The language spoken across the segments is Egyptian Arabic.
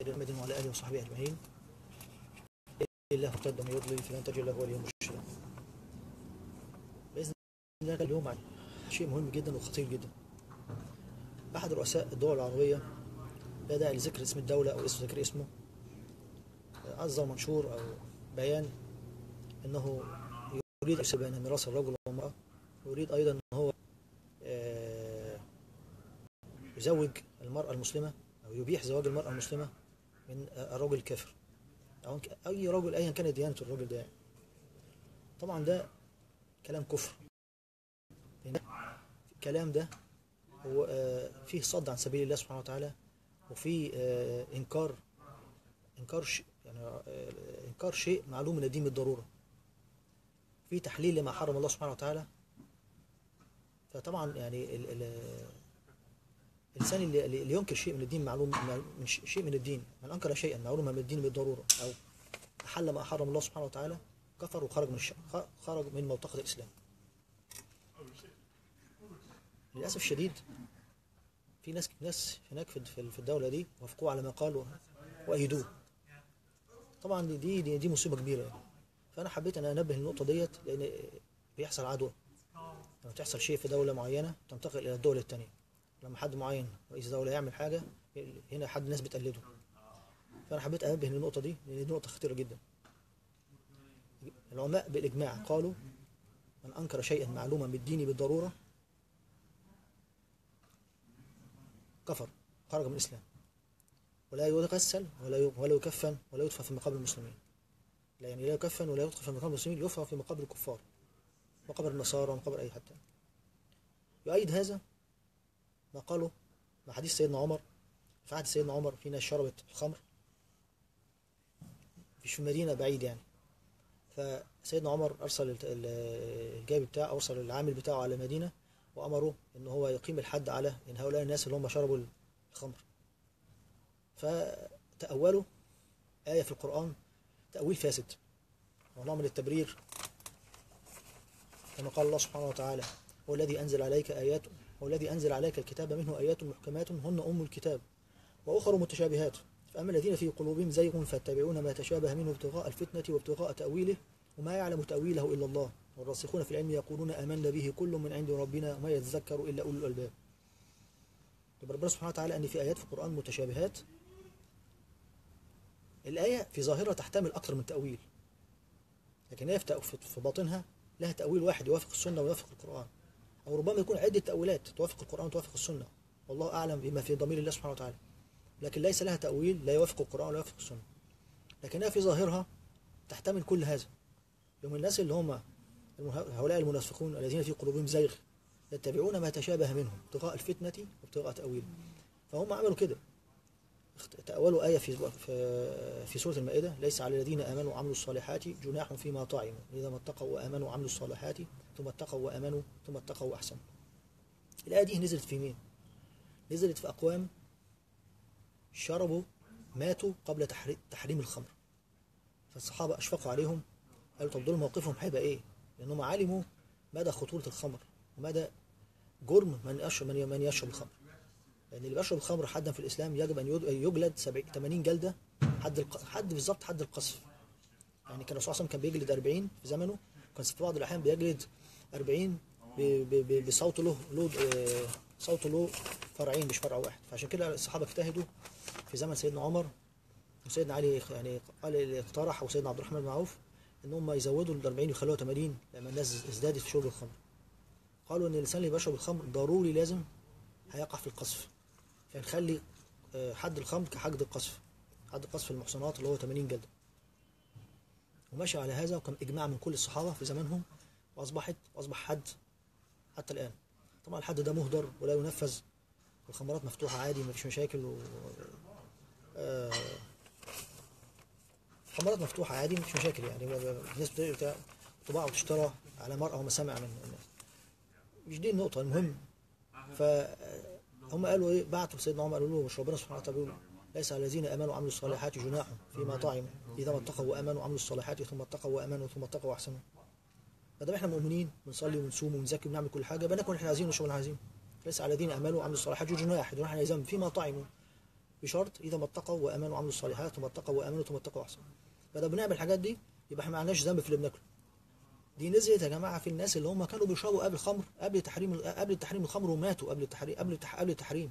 محمد وعلى اله وصحبه اجمعين الله ارتد من يضلل فلن تجد له وليا مرشدا باذن الله اليوم عن شيء مهم جدا وخطير جدا احد رؤساء الدول العربيه لا داعي لذكر اسم الدوله او اسم ذكر اسمه اصدر منشور او بيان انه يريد ان بين ميراث الرجل والمراه ويريد ايضا ان هو آه، يزوج المراه المسلمه او يبيح زواج المراه المسلمه من الرجل الكافر او اي رجل ايا كانت ديانه الرجل ده يعني. طبعا ده كلام كفر لأن الكلام ده هو آه، فيه صد عن سبيل الله سبحانه وتعالى وفيه آه، انكار انكار شيء يعني آه، انكار شيء معلوم من الدين بالضروره في تحليل لما حرم الله سبحانه وتعالى فطبعا يعني ال ال الانسان اللي, اللي ينكر شيء من الدين معلوم من ش- شيء من الدين من انكر شيئا معلوما من الدين بالضروره او احل ما حرم الله سبحانه وتعالى كفر وخرج من الش... خ- خرج من موثقه الاسلام للاسف الشديد في ناس ناس هناك في في في الدوله دي وافقوا على ما قالوا وايدوه طبعا دي دي دي مصيبه كبيره يعني. فانا حبيت ان انبه النقطه ديت لان بيحصل عدوى لما تحصل شيء في دوله معينه تنتقل الى الدول الثانيه لما حد معين رئيس دوله يعمل حاجه هنا حد الناس بتقلده فانا حبيت انبه للنقطه دي لان دي نقطه خطيره جدا العلماء بالاجماع قالوا من انكر شيئا معلوما بالدين بالضروره كفر خرج من الاسلام ولا يغسل ولا ي- ولا يكفن ولا يدفع في مقابر المسلمين لا يعني لا يكفن ولا يدفع في مقابر المسلمين يدفع في مقابر الكفار مقابر النصارى ومقابر اي حد تاني يؤيد هذا ما قاله مع حديث سيدنا عمر في عهد سيدنا عمر في ناس شربت الخمر مش في المدينة بعيد يعني فسيدنا عمر أرسل الت- ال- الجايب بتاعه أرسل العامل بتاعه على المدينة وأمره إن هو يقيم الحد على إن هؤلاء الناس اللي هم شربوا الخمر فتأولوا آية في القرآن تأويل فاسد ونوع من التبرير كما قال الله سبحانه وتعالى هو الذي أنزل عليك آيات هو الذي أنزل عليك الكتاب منه آيات محكمات هن أم الكتاب وأخر متشابهات فأما الذين في قلوبهم زيغ فاتبعون ما تشابه منه ابتغاء الفتنة وابتغاء تأويله وما يعلم تأويله إلا الله والراسخون في العلم يقولون آمنا به كل من عند ربنا وما يتذكر إلا أولو الألباب يبقى ربنا سبحانه وتعالى أن في آيات في القرآن متشابهات الآية في ظاهرة تحتمل أكثر من تأويل لكن هي في تأ- في في باطنها لها تأويل واحد يوافق السنة ويوافق القرآن أو ربما يكون عدة تأويلات توافق القرآن وتوافق السنة والله أعلم بما في ضمير الله سبحانه وتعالى لكن ليس لها تأويل لا يوافق القرآن ولا يوافق السنة لكنها في ظاهرها تحتمل كل هذا يوم الناس اللي هم المه- هؤلاء المنافقون الذين في قلوبهم زيغ يتبعون ما تشابه منهم ابتغاء الفتنة وابتغاء تأويله فهم عملوا كده اخت- تأولوا آية في في في سورة المائدة ليس على الذين آمنوا وعملوا الصالحات جناح فيما طعموا إذا ما اتقوا وآمنوا وعملوا الصالحات ثم اتقوا وآمنوا ثم اتقوا وأحسنوا الآية دي نزلت في مين؟ نزلت في أقوام شربوا ماتوا قبل تحري- تحريم الخمر فالصحابة أشفقوا عليهم قالوا طب دول موقفهم هيبقى إيه؟ لأنهم علموا مدى خطورة الخمر ومدى جرم من يشرب من من يشرب الخمر لأن اللي بيشرب الخمر حدا في الإسلام يجب أن يد- يجلد 70 80 جلدة حد الق... حد بالظبط حد القذف يعني كان الرسول صلى الله عليه وسلم كان بيجلد 40 في زمنه كان في بعض الأحيان بيجلد 40 ب... ب... ب... بصوت له له آه، صوت له فرعين مش فرع واحد فعشان كده الصحابة اجتهدوا في زمن سيدنا عمر وسيدنا علي يعني قال اللي اقترح وسيدنا عبد الرحمن بن عوف ان هم يزودوا ال 40 ويخلوها 80 لما الناس ازدادت في شرب الخمر قالوا ان الانسان اللي بيشرب الخمر ضروري لازم هيقع في القذف فنخلي آه، حد الخمر كحد القذف حد قذف المحصنات اللي هو 80 جلده وماشي على هذا وكان اجماع من كل الصحابه في زمانهم واصبحت واصبح حد حتى الان طبعا الحد ده مهدر ولا ينفذ الخمرات مفتوحه عادي ما فيش مشاكل و... آه، خمرات مفتوحة عادي مفيش مشاكل يعني ب- ب- الناس بت- تباع وتشترى على مرأى ومسامع من الناس مش دي النقطة المهم فهم قالوا ايه بعتوا سيدنا عمر قالوا له مش ربنا سبحانه وتعالى بيقول ليس على الذين امنوا وعملوا الصالحات جناح فيما طعموا اذا ما اتقوا وامنوا وعملوا الصالحات ثم اتقوا وامنوا ثم اتقوا واحسنوا ما دام احنا مؤمنين بنصلي ونصوم ونزكي ونعمل كل حاجه يبقى ناكل اللي احنا عايزينه ونشرب اللي احنا عايزينه ليس على الذين امنوا وعملوا الصالحات جناح جناح يعني ذنب فيما طعموا بشرط اذا ما اتقوا وامنوا وعملوا الصالحات ثم اتقوا وامنوا ثم اتقوا احسن فده بنعمل الحاجات دي يبقى احنا ما عندناش ذنب في اللي بناكله دي نزلت يا جماعه في الناس اللي هم كانوا بيشربوا قبل الخمر قبل تحريم قبل تحريم الخمر وماتوا قبل التحريم قبل التح- قبل التحريم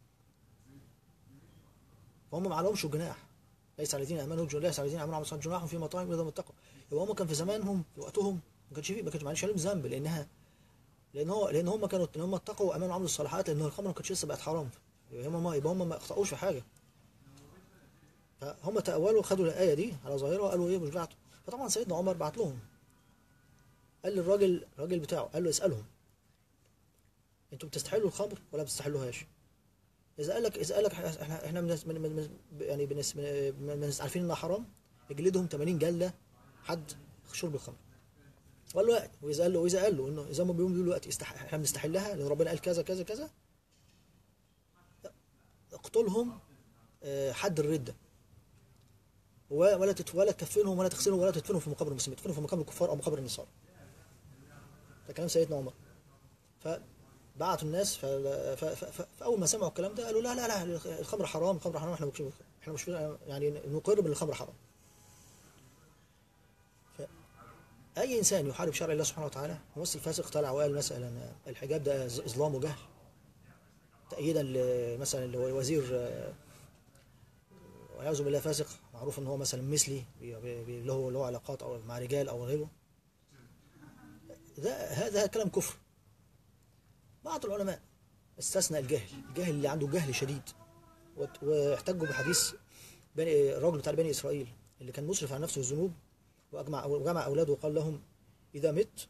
فهم ما عليهمش جناح ليس على الذين امنوا جناح ليس على الذين امنوا وعملوا الصالحات جناح في مطاعم اذا ما اتقوا يبقى هم كان في زمانهم في وقتهم ما كانش فيه ما كانش معلش عليهم ذنب لانها لان هو لان هم كانوا ان هم اتقوا وامنوا وعملوا الصالحات لان الخمر ما كانتش لسه بقت حرام يبقى هم ما يبقى هم ما اخطاوش في حاجه فهم تاولوا خدوا الايه دي على ظاهرها وقالوا ايه مش بعته فطبعا سيدنا عمر بعت لهم قال للراجل الراجل بتاعه قال له اسالهم انتوا بتستحلوا الخمر ولا ما بتستحلوهاش اذا قال لك اذا قال لك احنا احنا من من من يعني بنس من من عارفين انها حرام اجلدهم 80 جلده حد شرب الخمر وقال له لا واذا قال له واذا قال له انه اذا هم بيقولوا دلوقتي استح... احنا بنستحلها لان ربنا قال كذا كذا كذا اقتلهم آه، حد الرده و- ولا تت... ولا تكفنهم ولا تغسلهم ولا تدفنهم في مقابر المسلمين تدفنهم في مقابر الكفار او مقابر النصارى ده كلام سيدنا عمر فبعتوا الناس ف... ف... ف... ف... فاول ما سمعوا الكلام ده قالوا لا لا لا الخمر حرام الخمر حرام احنا مش احنا مش يعني نقر بان الخمر حرام ف... اي انسان يحارب شرع الله سبحانه وتعالى ممثل فاسق طلع وقال مثلا الحجاب ده ز- اظلام وجهل تأييدا ل- مثلا اللي هو الوزير آه، والعياذ بالله فاسق معروف ان هو مثلا مثلي بي- بي- بي- له له علاقات او مع رجال او غيره ده هذا كلام كفر بعض العلماء استثنى الجهل الجاهل اللي عنده جهل شديد وت- واحتجوا بحديث بني الرجل بتاع بني اسرائيل اللي كان مسرف على نفسه الذنوب واجمع وجمع اولاده وقال لهم اذا مت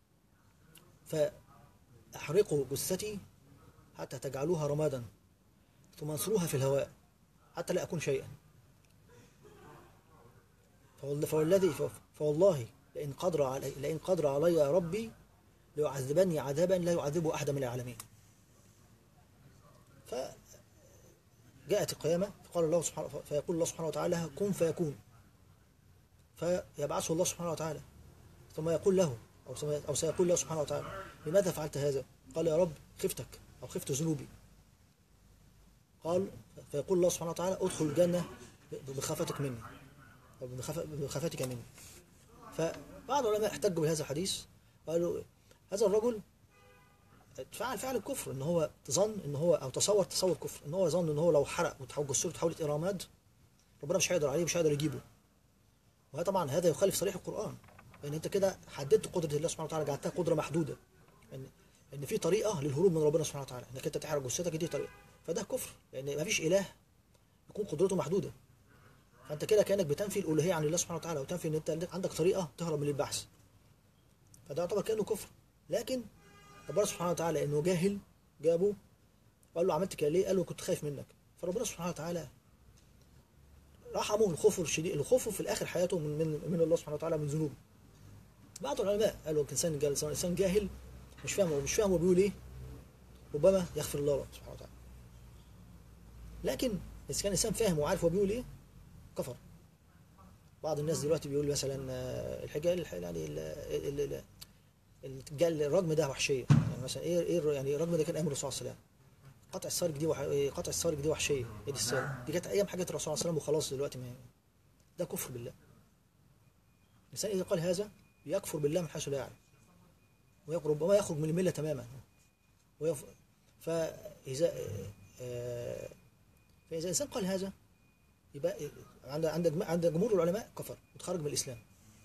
فاحرقوا جثتي حتى تجعلوها رمادا ثم انصروها في الهواء حتى لا اكون شيئا فوال- فوالذي فوالله لئن قدر علي لئن قدر علي ربي ليعذبني عذابا لا يعذبه احد من العالمين فجاءت القيامة فقال الله سبحانه فيقول الله سبحانه وتعالى كن فيكون فيبعثه الله سبحانه وتعالى ثم يقول له أو سم- أو سيقول الله سبحانه وتعالى لماذا فعلت هذا؟ قال يا رب خفتك أو خفت ذنوبي قال فيقول الله سبحانه وتعالى ادخل الجنة بمخافتك مني أو بمخاف- بمخافتك مني فبعض العلماء احتجوا بهذا الحديث وقالوا هذا الرجل فعل فعل الكفر ان هو ظن ان هو او تصور تصور كفر ان هو ظن ان هو لو حرق وتحول جسور تحولت الى رماد ربنا مش هيقدر عليه مش هيقدر يجيبه وهذا طبعا هذا يخالف صريح القران لان انت كده حددت قدره الله سبحانه وتعالى جعلتها قدره محدوده ان ان في طريقه للهروب من ربنا سبحانه وتعالى انك انت تحرق جثتك دي طريقه فده كفر لان ما فيش اله يكون قدرته محدوده فانت كده كانك بتنفي الالوهيه عن الله سبحانه وتعالى وتنفي ان انت عندك طريقه تهرب من البحث فده يعتبر كانه كفر لكن ربنا سبحانه وتعالى انه جاهل جابه وقال له عملت كده ليه؟ قال له كنت خايف منك فربنا سبحانه وتعالى رحمه الخوف الشديد الخوف في الاخر حياته من من, من الله سبحانه وتعالى من ذنوبه بعض العلماء قالوا الانسان جاهل الانسان جاهل مش فاهم مش فاهم هو بيقول ايه ربما يغفر الله له سبحانه وتعالى لكن اذا كان الانسان فاهم وعارف هو بيقول ايه كفر بعض الناس دلوقتي بيقول مثلا آه، الحجاب الح- يعني ال- ال- ال- الجل- الرجم ده وحشيه يعني مثلا ايه ايه الر- يعني الرجم ده كان امر الرسول صلى الله عليه وسلم قطع السارق دي وح... إيه، قطع السارق دي وحشيه ايه دي السارق دي كانت ايام حاجات الرسول صلى الله عليه وسلم وخلاص دلوقتي ما ده كفر بالله الانسان اذا قال هذا يكفر بالله من حيث لا يعلم ويق- ربما يخرج من المله تماما ويف... فاذا آه، فاذا الانسان قال هذا يبقى عند عند عند جمهور العلماء كفر وتخرج من الاسلام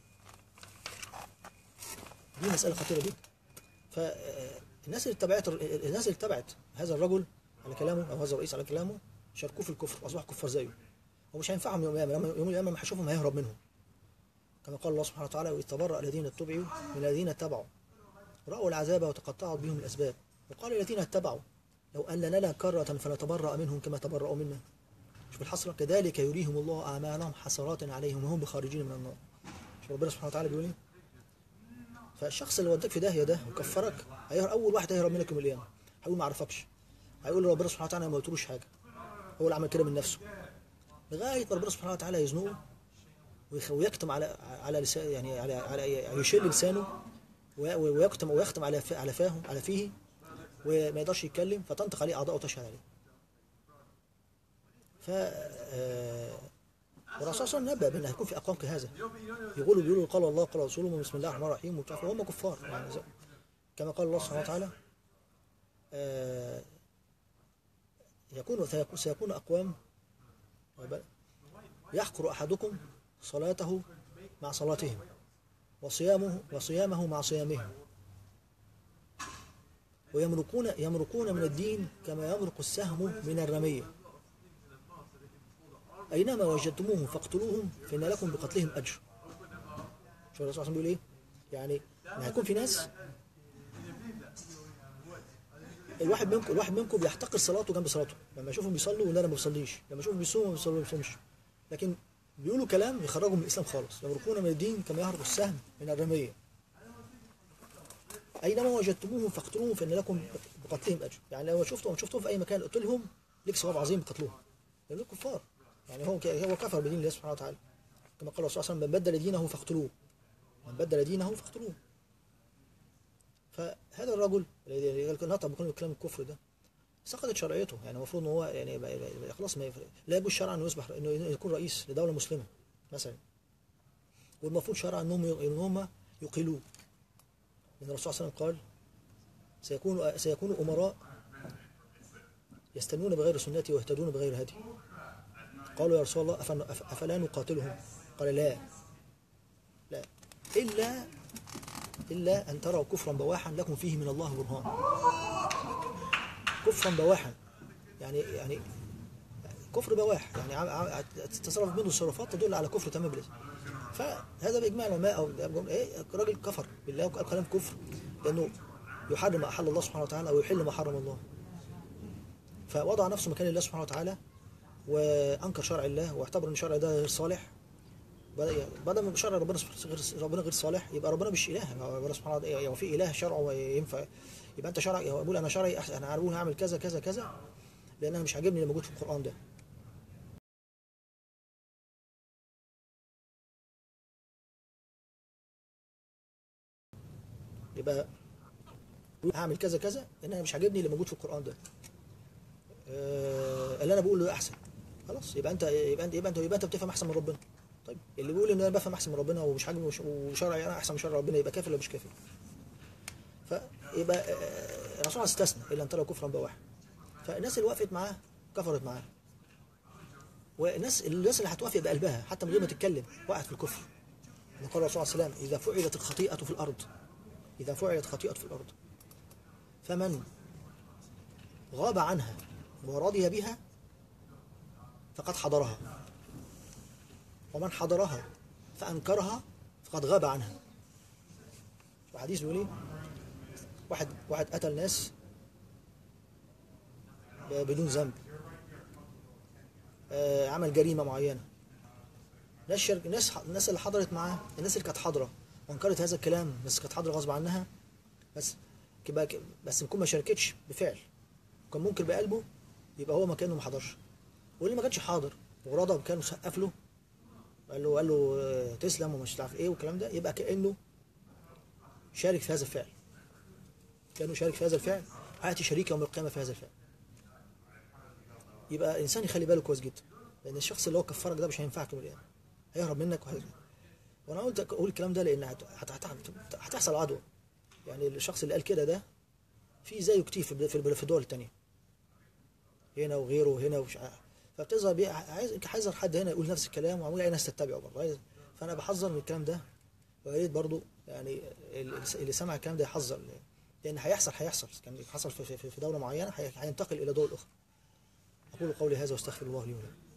دي مساله خطيره جدا فالناس اللي اتبعت الناس اللي اتبعت هذا الرجل على كلامه او هذا الرئيس على كلامه شاركوه في الكفر واصبحوا كفار زيه ومش هينفعهم يوم القيامه يوم القيامه لما هيشوفهم هيهرب منهم كما قال الله سبحانه وتعالى واذ تبرأ الذين اتبعوا من الذين اتبعوا رأوا العذاب وتقطعت بهم الأسباب وقال الذين اتبعوا لو أن لنا كرة فنتبرأ منهم كما تبرأوا منا شوف الحسرة كذلك يريهم الله أعمالهم حسرات عليهم وهم بخارجين من النار شوف ربنا سبحانه وتعالى بيقول ايه فالشخص اللي وداك في داهية ده وكفرك هيهرب أول واحد هيهرب منك يوم القيامة هيقول ما أعرفكش هيقول ربنا سبحانه وتعالى ما قلتلوش حاجة هو اللي عمل كده من نفسه لغاية ما ربنا سبحانه وتعالى يزنقه ويخ- ويكتم على على لسان يعني على على يشل لسانه وي- ويكتم ويختم على ف- على فاه على فيه وما يقدرش يتكلم فتنطق عليه اعضاءه وتشهد عليه ف آه، والرسول صلى الله عليه وسلم نبأ بأن هيكون في أقوام كهذا يقولوا بيقولوا قال الله قال رسوله بسم الله الرحمن الرحيم وبتاع وهم كفار يعني زي- كما قال الله سبحانه وتعالى آه، يكون سيكون- سيكون أقوام يحقر أحدكم صلاته مع صلاتهم وصيامه وصيامه مع صيامهم ويمرقون يمرقون من الدين كما يمرق السهم من الرمية أينما وجدتموهم فاقتلوهم فإن لكم بقتلهم أجر شوف الرسول صلى الله عليه وسلم بيقول إيه يعني إن هيكون في ناس الواحد منكم الواحد منكم بيحتقر صلاته جنب صلاته لما يشوفهم بيصلوا ولا انا ما بصليش لما يشوفهم بيصوموا ما بيصلوا- ما بيصومش لكن بيقولوا كلام يخرجهم من الاسلام خالص يمرقون من الدين كما يهرب السهم من الرميه اينما وجدتموهم فاقتلوهم فان لكم بقتلهم اجر يعني لو شفتهم شفتهم في اي مكان قتلهم لك ثواب عظيم بقتلهم لانهم كفار يعني هو هو كفر بدين الله سبحانه وتعالى كما قال الرسول صلى الله عليه وسلم من بدل دينه فاقتلوه من بدل دينه فاقتلوه فهذا الرجل اللي نطق بكل كلام الكفر ده سقطت شرعيته يعني المفروض ان هو يعني يبقى- يبقى- يبقى خلاص ما يفرق. لا يجوز شرعا انه يصبح انه يكون رئيس لدوله مسلمه مثلا والمفروض شرعا انهم ان هم يقيلوه لان الرسول صلى الله عليه وسلم قال سيكون سيكون امراء يستنون بغير سنتي ويهتدون بغير هدي قالوا يا رسول الله أفن- أف- افلا نقاتلهم قال لا لا الا الا ان تروا كفرا بواحا لكم فيه من الله برهان كفرا بواحا يعني يعني كفر بواح يعني عم- عم- تصرف منه تصرفات تدل على كفر تمام بالاسم فهذا باجماع العلماء او ايه راجل كفر بالله وقال كلام كفر لانه يحرم ما احل الله سبحانه وتعالى ويحل ما حرم الله فوضع نفسه مكان الله سبحانه وتعالى وانكر شرع الله واعتبر ان شرع ده غير صالح بدل ما شرع ربنا غير ربنا غير صالح يبقى ربنا مش اله هو ربنا سبحانه وتعالى يعني في اله شرعه ينفع يبقى انت شرع يقول انا شرعي احسن انا هقول هعمل كذا كذا كذا لان انا مش عاجبني اللي موجود في القران ده يبقى هعمل كذا كذا لان انا مش عاجبني اللي موجود في القران ده آه، اللي انا بقوله احسن خلاص يبقى انت يبقى انت يبقى انت يبقى انت بتفهم احسن من ربنا طيب اللي بيقول ان انا بفهم احسن من ربنا ومش عاجبني وش- وشرعي انا احسن من شرع ربنا يبقى كافر ولا مش كافر فيبقى آه، الرسول استثنى الا ان ترى كفرا بواحد فالناس اللي وقفت معاه كفرت معاه والناس الناس اللي هتوافق بقلبها حتى من غير ما تتكلم وقعت في الكفر قال الرسول صلى الله عليه وسلم اذا فعلت الخطيئه في الارض اذا فعلت خطيئه في الارض فمن غاب عنها ورضي بها فقد حضرها ومن حضرها فأنكرها فقد غاب عنها الحديث بيقول ايه واحد واحد قتل ناس ب- بدون ذنب آه، عمل جريمة معينة ناس شرك ناس الناس اللي حضرت معاه الناس اللي كانت حاضرة وانكرت هذا الكلام بس كانت حاضرة غصب عنها بس كبقى بس يكون ما شاركتش بفعل كان منكر بقلبه يبقى هو مكانه ما حضرش واللي ما كانش حاضر وغضب كان سقف له قال له قال له آه، تسلم ومش عارف ايه والكلام ده يبقى كانه شارك في هذا الفعل كانه شارك في هذا الفعل هاتي شريك يوم القيامه في هذا الفعل يبقى الانسان يخلي باله كويس جدا لان الشخص اللي هو كفرك ده مش هينفعك يوم القيامه هيهرب منك وهي... وانا قلت اقول الكلام ده لان هت... هت... هت... هتحصل عدوى يعني الشخص اللي قال كده ده في زيه كتير في في في الدول التانية هنا وغيره وهنا ومش عارف فبتظهر بيه عايز هيظهر حد هنا يقول نفس الكلام وعمول اي ناس تتبعه برضه عايز- فانا بحذر من الكلام ده ويا ريت برضه يعني ال- اللي سمع الكلام ده يحذر لان هيحصل هيحصل كان حصل في في في دوله معينه هي- هينتقل الى دول اخرى اقول قولي هذا واستغفر الله لي ولكم